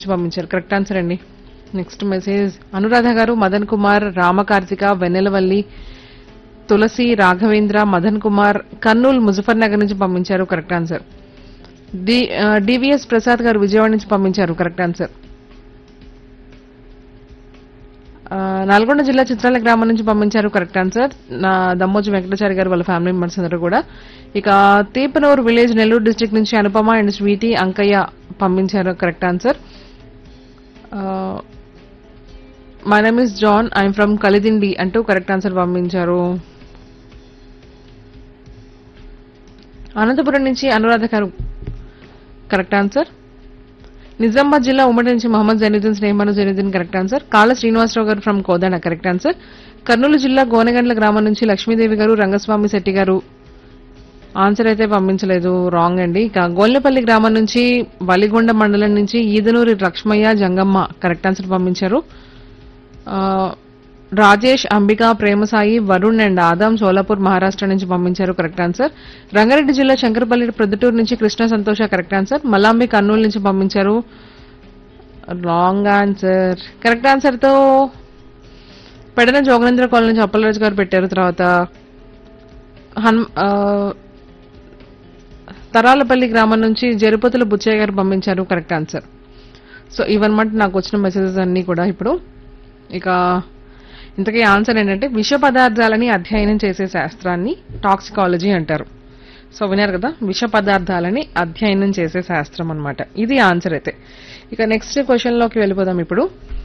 పంపించారు correct answer అండి next message Anuradha గారు మదన్ కుమార్ రామకార్తిక వెన్నెలవల్లి తులసి రాఘవేంద్ర మదన్ కుమార్ కర్నూలు ముజఫర్ నగర్ నుంచి పంపించారు correct answer D DVS Prasad గారు విజయవాడ నుంచి పంపించారు కరెక్ట్ ఆన్సర్ ఆ, నల్గొండ జిల్లా చిత్రాల గ్రామం నుంచి పంపించారు కరెక్ట్ ఆన్సర్ నా దమ్మోజు వెంకటాచారి గారు వాళ్ళ ఫ్యామిలీ మెంబర్స్ అందరూ కూడా ఇక తీపనూరు విలేజ్ నెల్లూరు డిస్ట్రిక్ట్ నుంచి అనుపమ అండ్ స్వీటీ అంకయ్య పంపించారు correct answer my name is John I'm from Kalidindi అంటూ కరెక్ట్ ఆన్సర్ పంపించారు అనంతపురం నుంచి అనురాధ గారు కరెక్ట్ ఆన్సర్ నిజామాబాద్ జిల్లా ఉమ్మడి నుంచి మహమ్మద్ జైనుద్దీన్ స్నేహమాను జైనుద్దీన్ కరెక్ట్ ఆన్సర్ కాళ్ళ శ్రీనివాసరావు గారు from Kodada correct answer Kurnool జిల్లా గోనగండ్ల గ్రామం నుంచి లక్ష్మీదేవి గారు రంగస్వామి శెట్టి గారు ఆన్సర్ అయితే పంపించలేదు రాంగ్ అండి ఇక గోల్నపల్లి గ్రామం నుంచి వలిగొండ మండలం నుంచి ఈదనూరి లక్ష్మయ్య జంగమ్మ కరెక్ట్ ఆన్సర్ పంపించారు ఆ, రాజేష్ అంబిక ప్రేమసాయి వరుణ్ అండ్ ఆదాం సోలాపూర్ మహారాష్ట్ర నుంచి పంపించారు కరెక్ట్ ఆన్సర్ రంగారెడ్డి జిల్లా శంకరపల్లి ప్రొద్దుటూరు నుంచి కృష్ణ సంతోష కరెక్ట్ ఆన్సర్ మల్లాంబి కర్నూలు నుంచి పంపించారు రాంగ్ ఆన్సర్ కరెక్ట్ ఆన్సర్ తో పెడన జోగనేంద్ర కాలనీ నుంచి అప్పలరాజు గారు పెట్టారు తర్వాత హన్ ఆ, తరాలపల్లి గ్రామం నుంచి జరుపతుల బుచ్చయ్య గారు పంపించారు కరెక్ట్ ఆన్సర్ సో ఇవన్నమాట నాకు వచ్చిన మెసేజెస్ అన్ని కూడా ఇప్పుడు ఇక ఇంతకీ ఆన్సర్ ఏంటంటే విష పదార్థాలని అధ్యయనం చేసే శాస్త్రాన్ని టాక్సికాలజీ అంటారు సో విన్నారు కదా విష పదార్థాలని అధ్యయనం చేసే శాస్త్రం అన్నమాట ఇది ఆన్సర్ అయితే ఇక నెక్స్ట్ క్వశ్చన్ లోకి వెళ్ళిపోదాం ఇప్పుడు